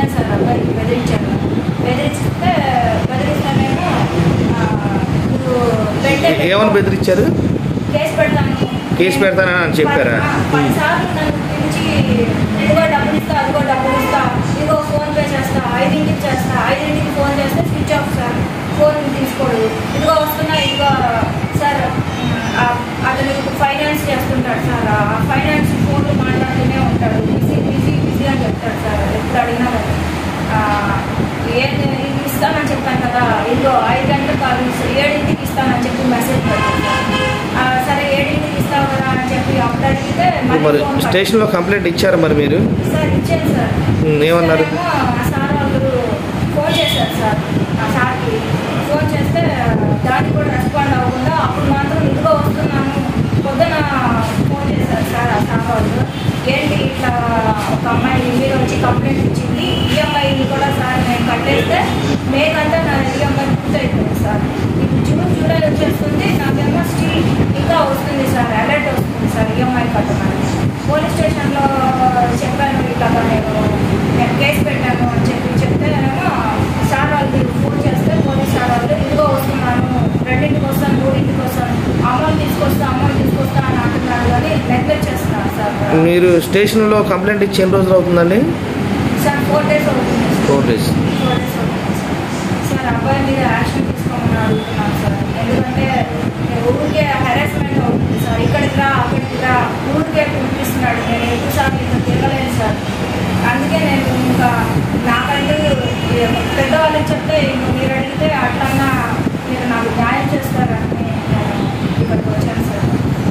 చెప్పాను సార్ అబ్బాయికి బెదిరించాను బెదిరిస్తే బెదిరిస్తానేమో ఆ, నువ్వు పెట్టే ఏమని బెదిరించారు కేసు పెడతాను కేసు పెడతానని అని చెప్పారా పది- ఆ, పదిసార్లు నన్ను పిలిచి ఇదిగో డబ్బులు ఇస్తా అదిగో డబ్బులు ఇస్తా ఇదిగో ఫోన్ పే చేస్తా ఐదింటికి చేస్తా ఐదింటికి ఫోన్ చేస్తే స్విచ్ ఆఫ్ సార్ ఫోన్ తీసుకోడు ఇదిగో వస్తున్నా ఇదిగో సార్ ఆ, అతను ఫైనాన్స్ చేస్తుంటాడు సార్ ఆ ఫైనాన్స్ ఫోన్లు మాట్లాడుతూనే ఉంటాడు బిజీ బిజీ బిజీ అని చెప్తాడు సార్ ఎప్పుడు అడిగినా కానీ ఆ, ఏం ఇది ఇస్తానని చెప్పాను కదా ఇదిగో ఐదు గంటలకు కాదు ఏడింటికి ఇస్తానని చెప్పి మెసేజ్ పెట్టాను సార్. ఆ, సరే ఏడింటికి ఇస్తావు కదా అని చెప్పి అప్పుడు అడిగితే మళ్ళీ మరి ఫోన్ పెట్టాను. స్టేషన్లో కంప్లైంట్ ఇచ్చారా మరి మీరు సార్ ఇచ్చాను సార్ ఉమ్, ఏమన్నారు? ఇచ్చారేమో ఆ సార్ వాళ్ళు ఫోన్ చేశారు సార్ ఆ సార్కి ఫోన్ చేస్తే దానికి కూడా రెస్పాండ్ అవ్వకుండా అప్పుడు మాత్రం ఇదిగో వస్తున్నాను పొద్దున ఫోన్ చేశారు సార్ ఆ సార్ వాళ్ళు ఏంటి ఇట్లా ఒక అమ్మాయి మీరు వచ్చి కంప్లైంట్ ఇచ్చింది ఈఎంఐ కూడా సార్ నేను కట్టేస్తే మేకంతా నా ఈఎంఐ పూర్తయిపోయింది సార్ ఇప్పుడు జూన్ జూలై వచ్చేస్తుంది నాకేమో స్టిల్ ఇంకా వస్తుంది సార్ అలర్ట్ వస్తుంది సార్ ఈఎంఐ కట్టమని పోలీస్ స్టేషన్లో చెప్పాను ఇట్లాగా నేను నేను కేసు పెట్టాను అని చెప్పి చెప్తేనేమో సార్ వాళ్ళకి ఫోన్ చేస్తే పోలీస్ సార్ వాళ్ళు ఇదిగో వస్తున్నాను రెండింటికి వస్తాను మూడింటికి వస్తాను అమౌంట్ తీసుకొస్తా అమౌంట్ తీసుకొస్తా అని అంటున్నారు కానీ నెగ్లెక్ట్ చేస్తున్నారు సార్ మీరు స్టేషన్లో కంప్లైంట్ ఇచ్చి ఎన్ని రోజులు అవుతుందండి సార్ ఫోర్ డేస్ అవుతుంది sir. Four days four days అవుతుంది సార్. సార్ అబ్బాయి మీద యాక్షన్ తీసుకోమని అడుగుతున్నాను సార్ ఎందుకంటే ఊరికే హెరాస్మెంట్ అవుతుంది సార్ ఇక్కడికి రా అక్కడికి రా ఊరికే పిలిపిస్తున్నాడు నేను ఎక్కువ సార్లు ఇంకా తిరగలేను సార్ అందుకే నేను ఇంకా నాకంటూ పెద్దవాళ్ళకి చెప్తే ఇంక మీరు అడిగితే అట్లన్నా మీరు నాకు న్యాయం చేస్తారని నేను ఇక్కడికి వచ్చాను సార్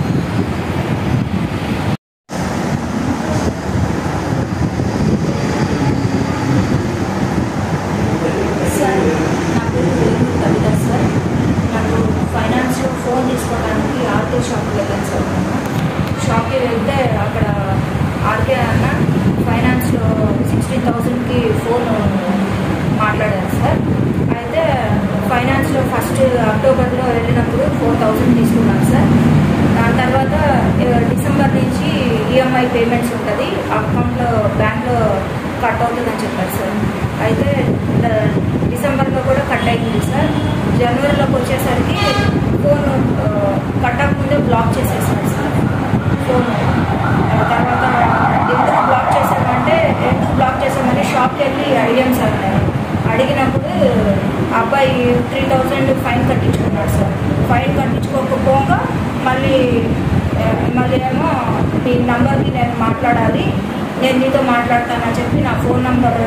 సార్ నా పేరు వేణు కవిత సార్ నాకు ఫైనాన్స్లో ఫోన్ తీసుకోవడానికి ఆర్కే షాప్కి వెళ్ళాను సార్ నేను షాప్కి వెళ్తే అక్కడ ఆర్కే అన్న ఫైనాన్స్లో సిక్స్టీన్ థౌజండ్కి ఫోన్ మాట్లాడారు సార్ అయితే ఫైనాన్స్లో ఫస్ట్ అక్టోబర్లో వెళ్ళినప్పుడు ఫోర్ థౌజండ్ తీసుకున్నాను సార్ దాని తర్వాత ఆ, డిసెంబర్ నుంచి ఈఎంఐ పేమెంట్స్ ఉంటుంది అకౌంట్లో బ్యాంక్లో కట్ అవుతుందని చెప్పారు సార్ అయితే ఆ, డిసెంబర్లో కూడా కట్ అయింది సార్ జనవరిలోకి వచ్చేసరికి ఫోన్ ఆ, కట్ అవ్వకముందే బ్లాక్ చేసేసారు సార్ ఫోన్ ఆ, తర్వాత ఎందుకు బ్లాక్ చేశామంటే ఎందుకు బ్లాక్ చేశామంటే షాప్కి వెళ్ళి అడిగాను సార్ నేను అడిగినప్పుడు అబ్బాయి త్రీ థౌజండ్ ఫైన్ కట్టించుకున్నాడు సార్ ఫైన్ కట్టించుకోకపోగా మళ్ళీ ఆ, మళ్ళీ ఏమో మీ నంబర్కి నేను మాట్లాడాలి నేను నీతో మాట్లాడతానని చెప్పి నా ఫోన్ నంబర్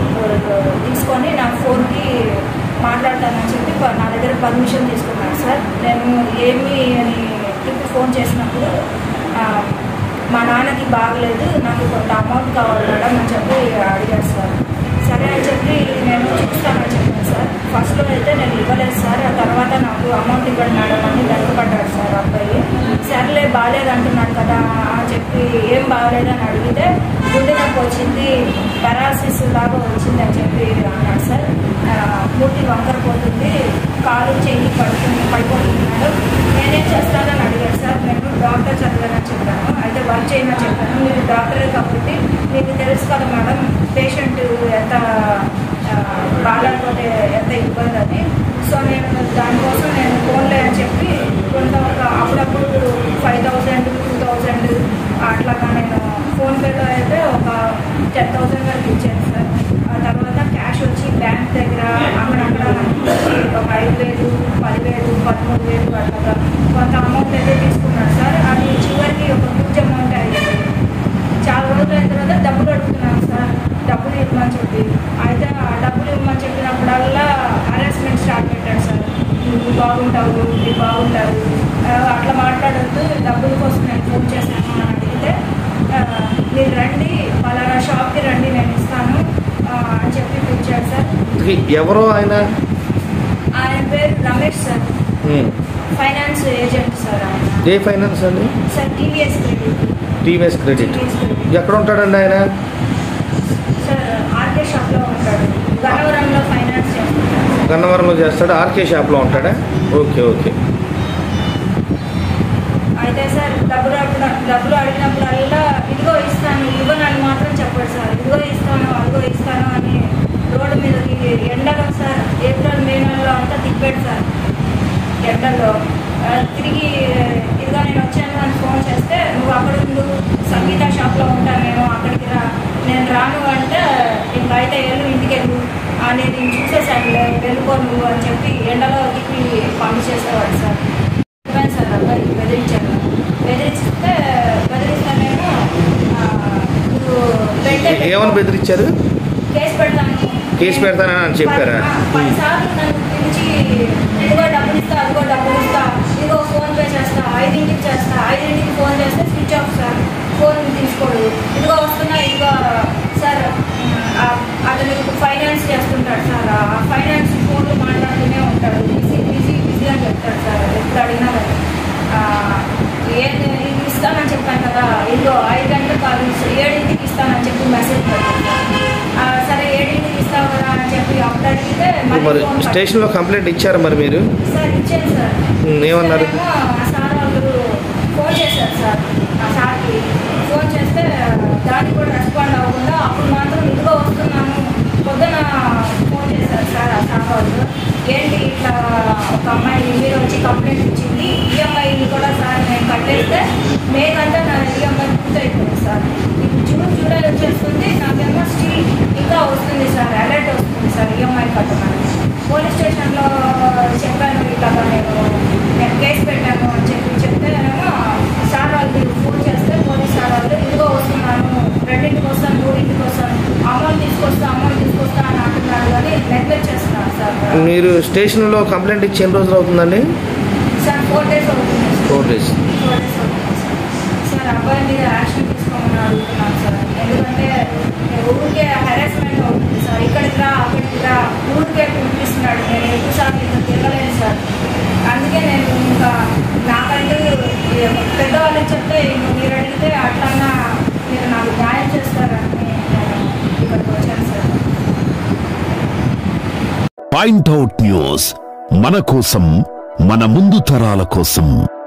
తీసుకొని నా ఫోన్కి మాట్లాడతానని చెప్పి ప- నా దగ్గర పర్మిషన్ తీసుకున్నాను సార్ నేను ఏమి అని చెప్పి ఫోన్ చేసినప్పుడు ఆ, మా నాన్నకి బాగలేదు నాకు కొంత అమౌంట్ కావాలి మేడం అని చెప్పి అడిగారు సార్ సరే అని చెప్పి నేను చూస్తానని చెప్పాను సార్ ఫస్ట్లో అయితే నేను ఇవ్వలేదు సార్ ఆ తర్వాత నాకు అమౌంట్ ఇవ్వండి మేడం అని వెనకబడ్డాడు సార్ అబ్బాయి సర్లే బాగాలేదు అంటున్నాడు కదా అని చెప్పి ఏం బాగాలేదని అడిగితే గుండె నొప్పి వచ్చింది పెరాలసిస్ లాగా వచ్చింది అని చెప్పి అన్నాడు సార్ ఆ, పూర్తి వంకర పోతుంది కాలు చెయ్యి పడుతుంది పడిపోతున్నాడు నేనేం చేస్తానని అడిగాడు సార్ నేను డాక్టర్ చదివానని చెప్పాను అయితే వర్క్ చేయమని చెప్పాను మీరు డాక్టరే కాబట్టి మీకు తెలుసు కదా మేడం పేషెంట్ ఎంత ఆ, బాగాలేకపోతే ఎంత ఇబ్బంది అని సో నేను దానికోసం నేను ఫోన్లే అని చెప్పి కొంత ఒక అప్పుడప్పుడు ఫైవ్ థౌజండ్ టూ థౌజండ్ అట్లాగా నేను ఫోన్పేలో అయితే ఒక టెన్ థౌజండ్ వరకు ఇచ్చాను సార్ ఆ తర్వాత క్యాష్ వచ్చి బ్యాంక్ దగ్గర అక్కడక్కడ ఒక ఐదు వేలు పదివేలు పదమూడు వేలు అట్లాగా కొంత అమౌంట్ అయితే తీసుకున్నాను సార్ అది చివరికి ఒక హ్యూజ్ అమౌంట్ అయింది చాలా రోజులు అయిన తర్వాత డబ్బులు అడుగుతున్నాను సార్ డబ్బులు ఇవ్వమని చెప్పి అయితే ఆ డబ్బులు ఇవ్వమని చెప్పినప్పుడల్లా హరాస్మెంట్ స్టార్ట్ పెట్టాడు సార్ నువ్వు బాగుంటావు నువ్వు బాగుంటావు ఆ, అట్లా మాట్లాడద్దు డబ్బుల కోసం నేను ఫోన్ చేశాను అని అడిగితే ఆ, మీరు రండి పలానా షాప్కి రండి నేను ఇస్తాను ఆ, అని చెప్పి పిలిచాడు సార్ ఇంతకీ ఎవరో ఆయన ఆయన పేరు రమేష్ సార్ ఉమ్. ఫైనాన్స్ ఏజెంట్ సార్ ఆయన ఏ ఫైనాన్స్ అండి sir TVS credit TVS credit TVS credit ఎక్కడ ఉంటాడండి ఆయన సార్ ఆర్కే షాప్లో ఉంటాడు గన్నవరంలో ఫైనాన్స్ చేస్తున్నాడు గన్నవరంలో చేస్తాడు ఆర్కే షాప్లో ఉంటాడా ఓకే ఓకే అయితే సార్ డబ్బులు అడిగిన డబ్బులు అడిగినప్పుడల్లా ఇదిగో ఇస్తాను ఇవ్వనని మాత్రం చెప్పాడు సార్ ఇదిగో ఇస్తాను అదిగో ఇస్తాను అని వచ్చాడు సార్ ఎండల్లో ఆ, తిరిగి ఇదిగో నేను వచ్చాను అని ఫోన్ చేస్తే నువ్వు అక్కడ ఉండు సంగీత షాప్లో ఉంటాను నేను అక్కడికి రా నేను రాను అంటే ఇంకా అయితే వెళ్ళు ఇంటికి వెళ్ళు అనేది నేను చూసేసాను వెళ్ళిపో నువ్వు అని చెప్పి ఎండలో తిప్పి పంపించేసేవాడు సార్ చెప్పాను సార్ అబ్బాయికి బెదిరించాను బెదిరిస్తే బెదిరిస్తానేమో ఆ, నువ్వు పెట్టే ఏమని బెదిరించారు కేసు పెడతాను కేసు పెడతానని అని చెప్పారా? పది- ఆ, పదిసార్లు నన్ను పిలిచి ఇదిగో డబ్బులు ఇస్తా అదిగో డబ్బులు ఇస్తా ఇదిగో ఫోన్ పే చేస్తా ఐదింటికి చేస్తా ఐదింటికి ఫోన్ చేస్తే స్విచ్ ఆఫ్ సార్ ఫోన్ తీసుకోడు ఇదిగో వస్తున్నా ఇదిగో సార్ ఆ, అతను ఫైనాన్స్ చేస్తుంటాడు సార్ ఆ ఫైనాన్స్ ఫోన్లు మాట్లాడుతూనే ఉంటాడు బిజీ బిజీ బిజీ అని చెప్తాడు సార్ ఎప్పుడు అడిగినా కానీ ఆ, ఏది ఇది ఇస్తానని చెప్పాను కదా ఇదిగో ఐదు గంటలకు కాదు ఏడింటికి ఇస్తానని చెప్పి మెసేజ్ పెట్టాను సార్. ఆ, సరే ఏడింటికి ఇస్తావు కదా అని చెప్పి అప్పుడు అడిగితే మళ్ళీ మరి ఫోన్ కట్- స్టేషన్లో కంప్లైంట్ ఇచ్చారా మరి మీరు సార్ ఇచ్చాను సార్ ఉమ్, ఏమన్నారు? ఇచ్చారేమో ఆ సార్ వాళ్ళు ఫోన్ చేశారు సార్ ఆ సార్కి ఫోన్ చేస్తే దానికి కూడా రెస్పాండ్ అవ్వకుండా అప్పుడు మాత్రం ఇదిగో వస్తున్నాను పొద్దున ఫోన్ చేశారు సార్ ఆ సార్ వాళ్ళు ఏంటి ఇట్లా ఒక అమ్మాయి మీరు వచ్చి కంప్లైంట్ ఇచ్చింది ఈఎంఐ కూడా సార్ నేను కట్టేస్తే మేకంతా నా ఈఎంఐ పూర్తయిపోయింది సార్ ఇప్పుడు జూన్ జూలై వచ్చేస్తుంది నాకేమో స్టిల్ ఇంకా వస్తుంది సార్ అలర్ట్ వస్తుంది సార్ ఈఎంఐ కట్టమని పోలీస్ స్టేషన్లో చెప్పాను ఇట్లాగా నేను నేను కేసు పెట్టాను అని చెప్పి చెప్తేనేమో సార్ వాళ్ళు ఫోన్ చేస్తే పోలీస్ సార్ వాళ్ళు ఇదిగో వస్తున్నాను రెండింటికి వస్తాను మూడింటికి వస్తాను అమౌంట్ తీసుకొస్తా అమౌంట్ తీసుకొస్తా అని అంటున్నారు కానీ నెగ్లెక్ట్ చేస్తున్నారు సార్ మీరు స్టేషన్లో కంప్లైంట్ ఇచ్చి ఎన్ని రోజులు అవుతుందండి సార్ ఫోర్ డేస్ అవుతుంది sir. Four days four days అవుతుంది సార్. సార్ అబ్బాయి మీద యాక్షన్ తీసుకోమని అడుగుతున్నాను సార్ ఎందుకంటే ఊరికే హెరాస్మెంట్ అవుతుంది సార్ ఇక్కడికి రా అక్కడికి రా ఊరికే పిలిపిస్తున్నాడు నేను ఎక్కువ సార్లు ఇక్కడ తిరగలేను సార్ అందుకే నేను ఇంకా నాకంటూ పెద్దవాళ్ళకి చెప్తే ఇంక మీరు అడిగితే అట్లన్నా మీరు నాకు న్యాయం చేస్తారని నేను ఇక్కడికి వచ్చాను సార్ పాయింట్ అవుట్ న్యూస్ మన కోసం మన ముందు తరాల కోసం